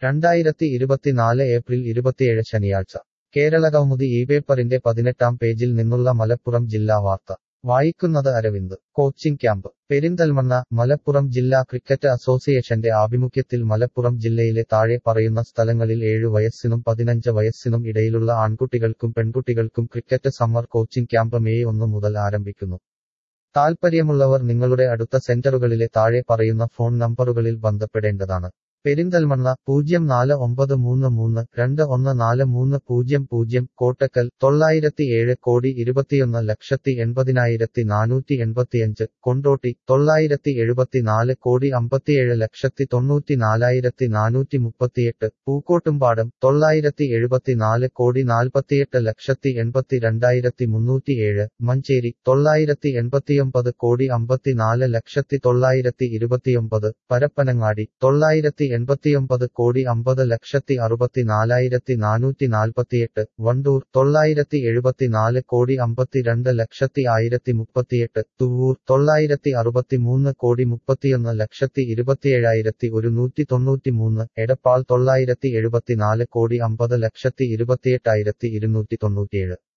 രണ്ടായിരത്തി ഇരുപത്തിനാല് ഏപ്രിൽ ഇരുപത്തിയേഴ് ശനിയാഴ്ച കേരള കൗമുദി ഈ പേപ്പറിന്റെ പതിനെട്ടാം പേജിൽ നിന്നുള്ള മലപ്പുറം ജില്ലാ വാർത്ത വായിക്കുന്നത് അരവിന്ദ് കോച്ചിംഗ് ക്യാമ്പ് പെരിന്തൽമണ്ണ മലപ്പുറം ജില്ലാ ക്രിക്കറ്റ് അസോസിയേഷന്റെ ആഭിമുഖ്യത്തിൽ മലപ്പുറം ജില്ലയിലെ താഴെ പറയുന്ന സ്ഥലങ്ങളിൽ ഏഴു വയസ്സിനും പതിനഞ്ച് വയസ്സിനും ഇടയിലുള്ള ആൺകുട്ടികൾക്കും പെൺകുട്ടികൾക്കും cricket summer coaching camp May ഒന്ന് മുതൽ ആരംഭിക്കുന്നു താൽപ്പര്യമുള്ളവർ നിങ്ങളുടെ അടുത്ത സെന്ററുകളിലെ താഴെ പറയുന്ന ഫോൺ നമ്പറുകളിൽ ബന്ധപ്പെടേണ്ടതാണ് പെരിന്തൽമണ്ണ പൂജ്യം നാല് ഒമ്പത് മൂന്ന് മൂന്ന് രണ്ട് ഒന്ന് നാല് മൂന്ന് പൂജ്യം പൂജ്യം കോട്ടക്കൽ തൊള്ളായിരത്തി ഏഴ് കോടി ഇരുപത്തിയൊന്ന് ലക്ഷത്തി എൺപതിനായിരത്തി നാനൂറ്റി എൺപത്തിയഞ്ച് കൊണ്ടോട്ടി തൊള്ളായിരത്തി എഴുപത്തിനാല് കോടി അമ്പത്തിയേഴ് ലക്ഷത്തി തൊണ്ണൂറ്റി നാലായിരത്തി നാനൂറ്റി മുപ്പത്തിയെട്ട് പൂക്കോട്ടുംപാടം തൊള്ളായിരത്തി എഴുപത്തിനാല് കോടി നാൽപ്പത്തിയെട്ട് ലക്ഷത്തി എൺപത്തി രണ്ടായിരത്തി മുന്നൂറ്റിയേഴ് മഞ്ചേരി തൊള്ളായിരത്തി എൺപത്തിയൊമ്പത് കോടി അമ്പത്തിനാല് ലക്ഷത്തി തൊള്ളായിരത്തി ഇരുപത്തിയൊമ്പത് പരപ്പനങ്ങാടി തൊള്ളായിരത്തി എൺപത്തിയൊമ്പത് കോടി അമ്പത് ലക്ഷത്തി അറുപത്തിനാലായിരത്തി നാനൂറ്റി നാൽപ്പത്തിയെട്ട് വണ്ടൂർ തൊള്ളായിരത്തി എഴുപത്തിനാല് കോടി അമ്പത്തിരണ്ട് ലക്ഷത്തി ആയിരത്തി മുപ്പത്തിയെട്ട് തുവൂർ തൊള്ളായിരത്തി അറുപത്തിമൂന്ന് കോടി മുപ്പത്തിയൊന്ന് ലക്ഷത്തി ഇരുപത്തിയേഴായിരത്തി ഒരുന്നൂറ്റി തൊണ്ണൂറ്റിമൂന്ന് എടപ്പാൾ തൊള്ളായിരത്തി എഴുപത്തിനാല് കോടി അമ്പത് ലക്ഷത്തി ഇരുപത്തിയെട്ടായിരത്തി ഇരുന്നൂറ്റി തൊണ്ണൂറ്റിയേഴ്